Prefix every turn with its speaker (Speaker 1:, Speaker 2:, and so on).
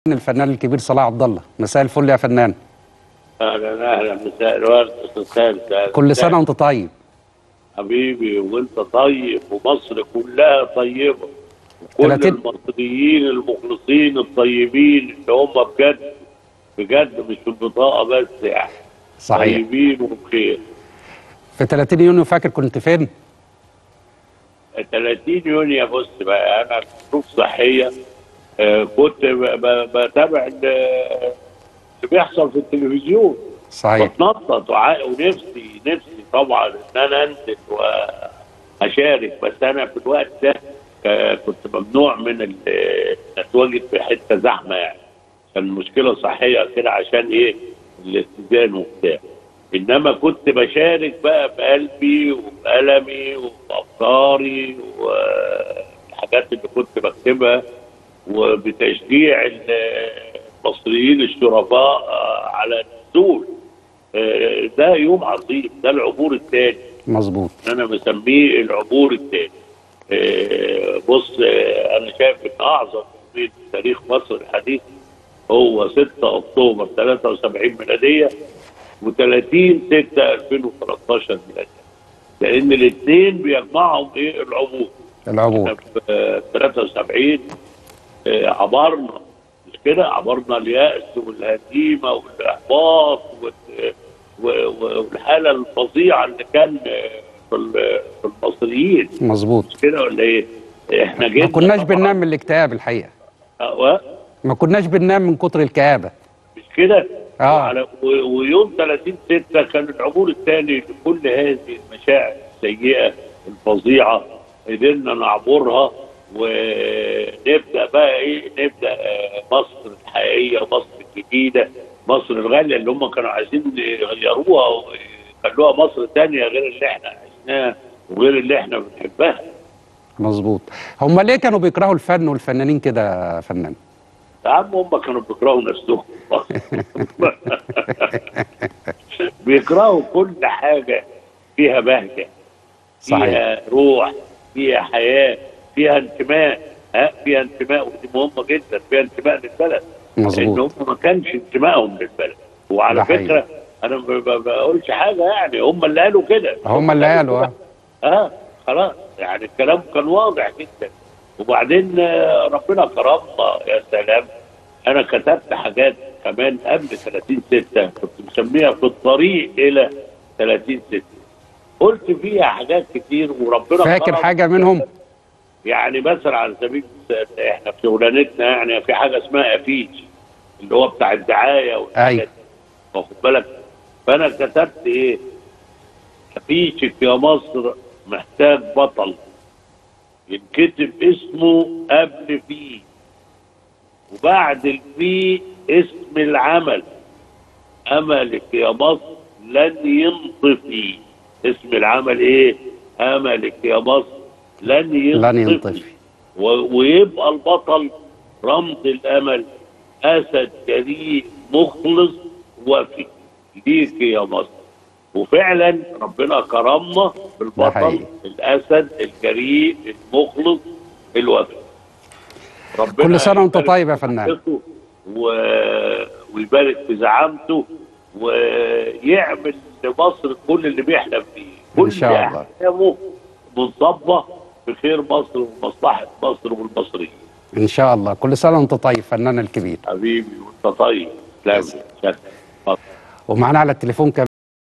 Speaker 1: الفنان الكبير صلاح عبد الله مساء الفل يا فنان
Speaker 2: اهلا اهلا مساء الورد استاذ خالد
Speaker 1: كل سنه وانت طيب
Speaker 2: حبيبي وانت طيب ومصر كلها طيبه وكل
Speaker 1: 30
Speaker 2: المصريين المخلصين الطيبين اللي هم بجد بجد مش في البطاقه بس يعني
Speaker 1: صحيح
Speaker 2: طيبين وبخير
Speaker 1: في 30 يونيو فاكر كنت فين
Speaker 2: 30 يونيو بص بقى انا ظروف صحيه آه، كنت ب- ب- بتابع ال- اللي بيحصل في التلفزيون
Speaker 1: صحيح
Speaker 2: بتنطط وع- ونفسي نفسي طبعا ان انا انزل واشارك بس انا في الوقت ده آه، كنت ممنوع من ال- آه، اتواجد في حته زحمه يعني كان مشكله صحيه كده عشان ايه الاتزان وبتاع انما كنت بشارك بقى بقلبي وبألمي وبأفكاري والحاجات اللي كنت بكتبها وبتشجيع ال- المصريين الشرفاء آه، على النزول آه، ده يوم عظيم ده العبور الثاني
Speaker 1: مظبوط
Speaker 2: انا مسميه العبور الثاني آه، بص آه، انا شايف ان اعظم يومين في تاريخ مصر الحديث هو 6 اكتوبر 73 ميلاديه و30 6 2013 ميلاديه لان الاثنين بيجمعهم ايه العبور
Speaker 1: العبور
Speaker 2: احنا في آه، 73 آه، عبرنا مش كده عبرنا اليأس والهزيمة والإحباط وال- و- و- والحالة الفظيعة اللي كان آه، في ال- في المصريين
Speaker 1: مظبوط
Speaker 2: مش كده ولا إيه؟ إحنا
Speaker 1: ما
Speaker 2: جينا
Speaker 1: كناش
Speaker 2: طبعاً-
Speaker 1: بننام من الاكتئاب الحقيقه
Speaker 2: آه،
Speaker 1: ما كناش بننام من كتر الكآبه
Speaker 2: مش كده؟
Speaker 1: آه.
Speaker 2: وعلى- و- ويوم 30 6 كان العبور الثاني لكل هذه المشاعر السيئة الفظيعة قدرنا نعبرها ونبدا بقى ايه نبدا آه، مصر الحقيقيه مصر الجديده مصر الغاليه اللي هم كانوا عايزين يغيروها ويخلوها مصر ثانيه غير اللي احنا عشناها وغير اللي احنا بنحبها
Speaker 1: مظبوط هم ليه كانوا بيكرهوا الفن والفنانين كده يا فنان
Speaker 2: يا عم هم كانوا بيكرهوا نفسهم بيكرهوا كل حاجة فيها بهجة
Speaker 1: صحيح
Speaker 2: فيها روح فيها حياة فيها انتماء ها فيها انتماء ودي مهمة جدا فيها انتماء للبلد لأن
Speaker 1: مظبوط
Speaker 2: هم ما كانش انتمائهم للبلد وعلى
Speaker 1: ده حقيقي.
Speaker 2: فكرة أنا ما ب- بقولش حاجة يعني هم اللي قالوا كده
Speaker 1: هم اللي قالوا اه
Speaker 2: اه خلاص يعني الكلام كان واضح جدا وبعدين آه، ربنا كرمنا يا سلام انا كتبت حاجات كمان قبل 30 6 كنت مسميها في الطريق الى 30 6 قلت فيها حاجات كتير وربنا
Speaker 1: فاكر
Speaker 2: كرم.
Speaker 1: حاجه منهم
Speaker 2: يعني مثلا على سبيل المثال احنا في شغلانتنا يعني في حاجه اسمها افيش اللي هو بتاع الدعايه والحاجات
Speaker 1: أي.
Speaker 2: دي. واخد بالك فانا كتبت ايه افيشك يا مصر محتاج بطل ينكتب اسمه قبل فيه وبعد الفيه اسم العمل املك يا مصر لن ينطفي اسم العمل ايه املك يا مصر لن ينطفي,
Speaker 1: لن ينطفي
Speaker 2: و- ويبقى البطل رمز الامل اسد جريء مخلص وفي ليك يا مصر وفعلا ربنا كرمنا بالبطل
Speaker 1: حقيقي.
Speaker 2: الاسد الجريء المخلص الوفي ربنا
Speaker 1: كل سنة وأنت
Speaker 2: يبارك
Speaker 1: طيب يا
Speaker 2: في
Speaker 1: فنان.
Speaker 2: صحته و... ويبارك في زعامته ويعمل لمصر كل اللي بيحلم فيه
Speaker 1: إن
Speaker 2: كل
Speaker 1: شاء الله.
Speaker 2: احلامه منصبه في خير مصر ومصلحه مصر والمصريين
Speaker 1: ان شاء الله كل سنه وانت طيب فنان الكبير
Speaker 2: حبيبي وانت طيب تسلم لي. شكرا. اتفضل.
Speaker 1: ومعانا على التليفون كمان